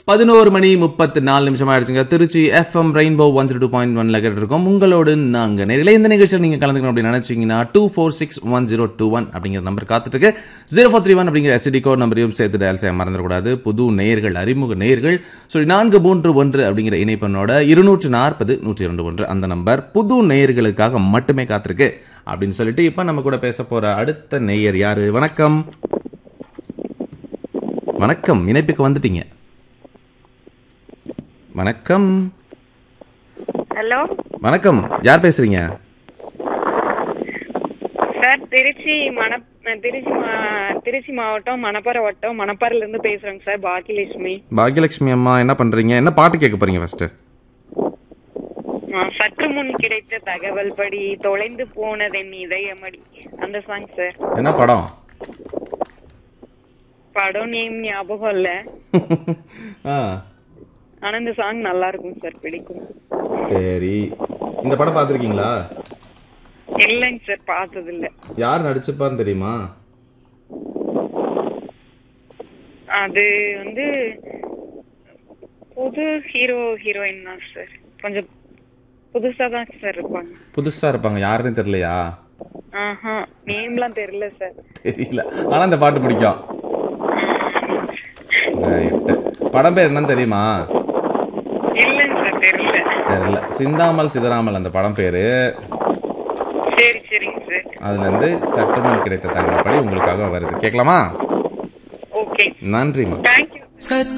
பதினோரு மணி முப்பத்து நாலு நிமிஷம் ஆயிடுச்சுங்க Trichy FM rainbow one three two point ஒன்ல இருக்கோம் உங்களோடு நாங்க நேரில் இந்த நிகழ்ச்சியில் நீங்க கலந்துக்கணும் அப்படின்னு நினைச்சீங்கன்னா two four six one zero two one அப்படிங்கிற நம்பர் காத்துட்டு இருக்கு ஜீரோ ஃபோர் த்ரீ ஒன் அப்படிங்கிற எஸ்டி கோட் நம்பரையும் சேர்த்து டயல் செய்ய மறந்துடக்கூடாது புது நேயர்கள் அறிமுக நேயர்கள் சொல்லி நான்கு மூன்று ஒன்று அப்படிங்கிற இணைப்பெண்ணோட இருநூற்று நாற்பது நூற்றி இரண்டு ஒன்று அந்த நம்பர் புது நேயர்களுக்காக மட்டுமே காத்திருக்கு அப்படின்னு சொல்லிட்டு இப்போ நம்ம கூட பேச போற அடுத்த நேயர் யாரு வணக்கம் வணக்கம் இணைப்புக்கு வந்துட்டீங்க வணக்கம் ஹலோ வணக்கம் யார் பேசுறீங்க சார் திருச்சி மண திருச்சி மா- திருச்சி மாவட்டம் மணப்பாறை வட்டம் மணப்பாறையில இருந்து பேசுறேங்க சார் பாக்கியலட்சுமி பாக்யலட்சுமி அம்மா என்ன பண்றீங்க என்ன பாட்டு கேட்க போறீங்க ஃபர்ஸ்ட் ஆ, சற்று முன் கிடைத்த தகவல் படி தொலைந்து போனதென் இதயமடி அந்த சாங் சார் என்ன படம் படம் நேம் ஞாபகம் இல்ல ஆ ஆனா இந்த சாங் நல்லா இருக்கும் சார் பிடிக்கும் சரி இந்த படம் பார்த்துருக்கீங்களா இல்லைங்க சார் பார்த்தது இல்ல யார் நடிச்சிருப்பான்னு தெரியுமா அது வந்து புது ஹீரோ ஹீரோயின் தான் சார் கொஞ்சம் புதுசா தான் சார் இருப்பாங்க புதுசா இருப்பாங்க யாருன்னு தெரியலையா ஆஹா நேம்லாம் தெரியல சார் தெரியல ஆனா இந்த பாட்டு பிடிக்கும் ரைட்டு படம் பேர் என்னன்னு தெரியுமா இல்லைங்க சார் தெரியல தெரியல சிந்தாமல் சிதறாமல் அந்த படம் பேரு சரி சரிங்க சார் அதுல இருந்து சட்டமன் கிடைத்த தகவல் படி உங்களுக்காக வருது கேட்கலாமா ஓகே நன்றிம்மா தேங்க்யூ சற்று